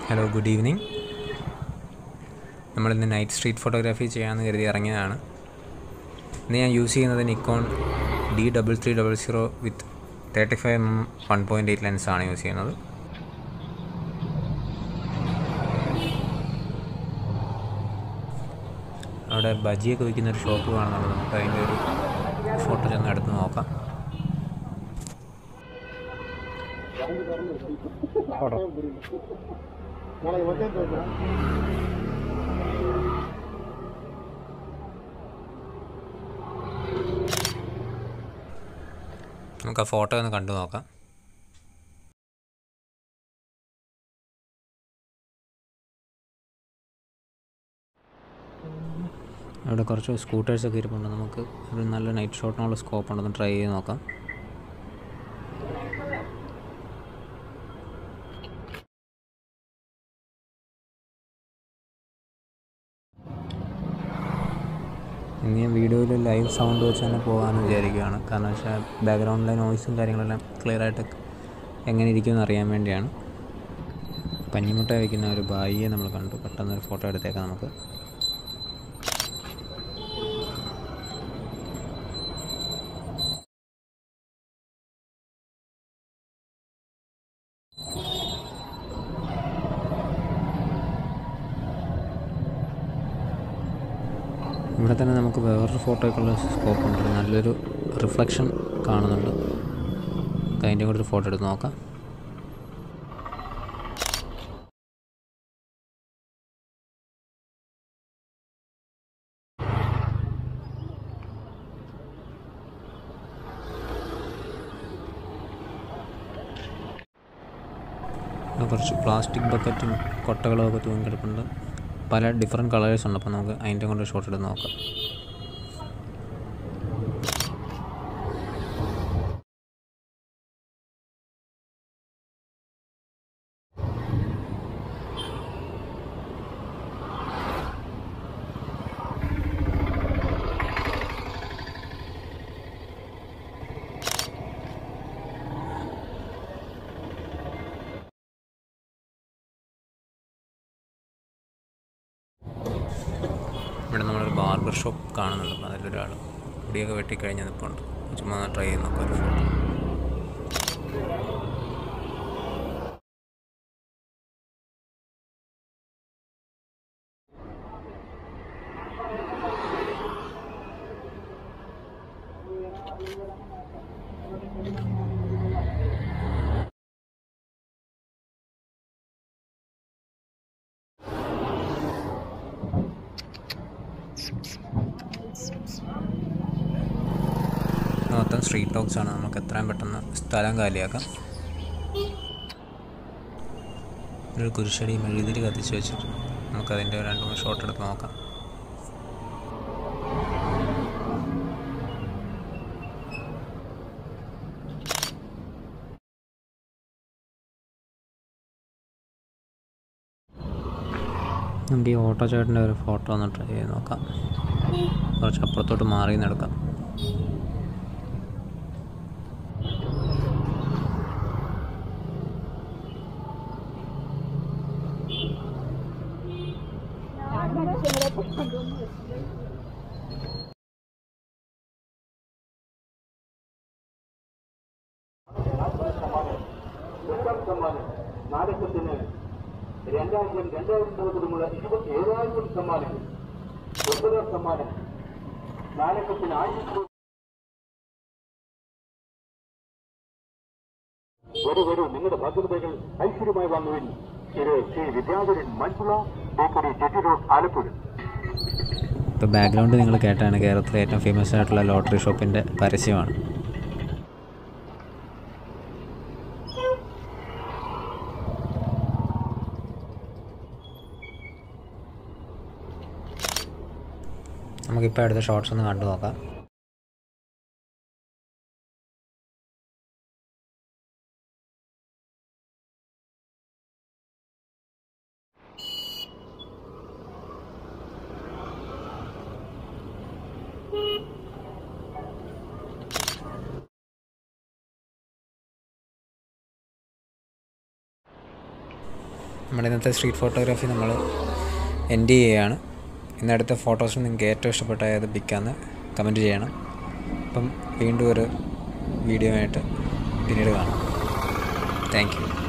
hello good evening നമ്മളിന്ന് night street photography ചെയ്യാമെന്ന് കരുതി ഇറങ്ങിയതാണ് ഇന്ന് ഞാൻ യൂസ് ചെയ്യുന്നത് Nikon D double three double zero with thirty five M one point eight ലെൻസാണ് യൂസ് ചെയ്യുന്നത് അവിടെ ബജിയൊക്കെ വിൽക്കുന്ന ഒരു ഷോപ്പ് കാണുന്നുണ്ട് നമുക്ക് അതിൻ്റെ ഒരു ഫോട്ടോ ചെന്ന് എടുത്ത് നോക്കാം നമുക്ക് ആ ഫോട്ടോ ഒന്ന് കണ്ടു നോക്കാം അവിടെ കുറച്ച് സ്കൂട്ടേഴ്സൊക്കെ ഇരിപ്പുണ്ട് നമുക്ക് ഒരു നല്ല നൈറ്റ് ഷോട്ടിനുള്ള സ്കോപ്പ് ഉണ്ടെന്ന് ട്രൈ ചെയ്ത് നോക്കാം ഇനി ഞാൻ വീഡിയോയിൽ ലൈവ് സൗണ്ട് വെച്ച് തന്നെ പോകാമെന്ന് വിചാരിക്കുകയാണ് കാരണം വെച്ചാൽ ബാക്ക്ഗ്രൗണ്ടിലെ നോയ്സും കാര്യങ്ങളെല്ലാം ക്ലിയർ ആയിട്ട് എങ്ങനെ ഇരിക്കുമെന്ന് അറിയാൻ വേണ്ടിയാണ് പഞ്ഞിമുട്ട വയ്ക്കുന്ന ഒരു ബായിയെ നമ്മൾ കണ്ടു പെട്ടെന്ന് ഒരു ഫോട്ടോ എടുത്തേക്കാം നമുക്ക് ഇവിടെ തന്നെ നമുക്ക് വേറൊരു ഫോട്ടോയ്ക്കുള്ള സ്കോപ്പ് ഉണ്ട് നല്ലൊരു റിഫ്ലക്ഷൻ കാണുന്നുണ്ട് നമുക്ക് അതിൻ്റെ കൂടെ ഒരു ഫോട്ടോ എടുത്ത് നോക്കാം ഇവിടെ കുറച്ച് പ്ലാസ്റ്റിക് ബക്കറ്റും കൊട്ടകളും ഒക്കെ തൂങ്ങിക്കിടപ്പുണ്ട് പല ഡിഫറെൻറ്റ് കളേഴ്സ് ഉണ്ട് അപ്പോൾ നമുക്ക് അതിൻ്റെ കൊണ്ട് ഷോട്ട് എടുത്ത് നോക്കാം ഇവിടെ നമ്മളൊരു ബാർബർ ഷോപ്പ് കാണുന്നുണ്ട് അപ്പോൾ അതിലൊരാൾ മുടിയൊക്കെ വെട്ടിക്കഴിഞ്ഞ് നിൽപ്പുണ്ട് ചുമ്മാ ട്രൈ ചെയ്ത് നോക്കാം ഒരു ഫോട്ടോ മൊത്തം സ്ട്രീറ്റ് ടോക്സ് ആണ് നമുക്ക് എത്രയും പെട്ടെന്ന് സ്ഥലം കാലിയാക്കാം ഒരു കുരിശടി മെഴുകുതിരി കത്തിച്ച് വെച്ചിട്ട് നമുക്കതിൻ്റെ രണ്ട് മൂന്ന് ഷോട്ട് എടുത്ത് നോക്കാം നമുക്ക് ഈ ഓട്ടോ ചേട്ടൻ്റെ ഒരു ഫോട്ടോ ഒന്ന് ട്രൈ ചെയ്ത് നോക്കാം കുറച്ച് അപ്പുറത്തോട്ട് മാറി നിന്ന് എടുക്കാം എട്ടാം സമ്മാനം നാടകത്തിന് രണ്ടായിരം രണ്ടായിരം മുതലുമുള്ള ഇരുപത്തി ഏഴായിരം സമ്മാനങ്ങൾ ഒമ്പതാം സമ്മാനം നാടകത്തിന് ആയിരത്തി വരൂ വരൂ നിങ്ങളുടെ ഭദ്രതകൾ ഐശ്വര്യമായി വാങ്ങുവിൻ ഇത് ശ്രീ വിദ്യാധരൻ മഞ്ജുള ബേക്കറി ചെട്ടി റോഡ് ആലപ്പുഴ ഇപ്പോൾ ബാക്ക്ഗ്രൗണ്ട് നിങ്ങൾ കേട്ടാണ് കേരളത്തിലെ ഏറ്റവും ഫേമസ് ആയിട്ടുള്ള ലോട്ടറി ഷോപ്പിൻ്റെ പരസ്യമാണ് നമുക്കിപ്പോൾ അടുത്ത ഷോർട്സ് ഒന്ന് കണ്ടു നോക്കാം നമ്മുടെ ഇന്നത്തെ സ്ട്രീറ്റ് ഫോട്ടോഗ്രാഫി നമ്മൾ എൻഡ് ചെയ്യുകയാണ് ഇന്നടുത്ത ഫോട്ടോസിൽ നിങ്ങൾക്ക് ഏറ്റവും ഇഷ്ടപ്പെട്ട ഏത് പിക്കാന്ന് കമൻറ്റ് ചെയ്യണം അപ്പം വീണ്ടും ഒരു വീഡിയോ ആയിട്ട് പിന്നീട് കാണാം താങ്ക് യു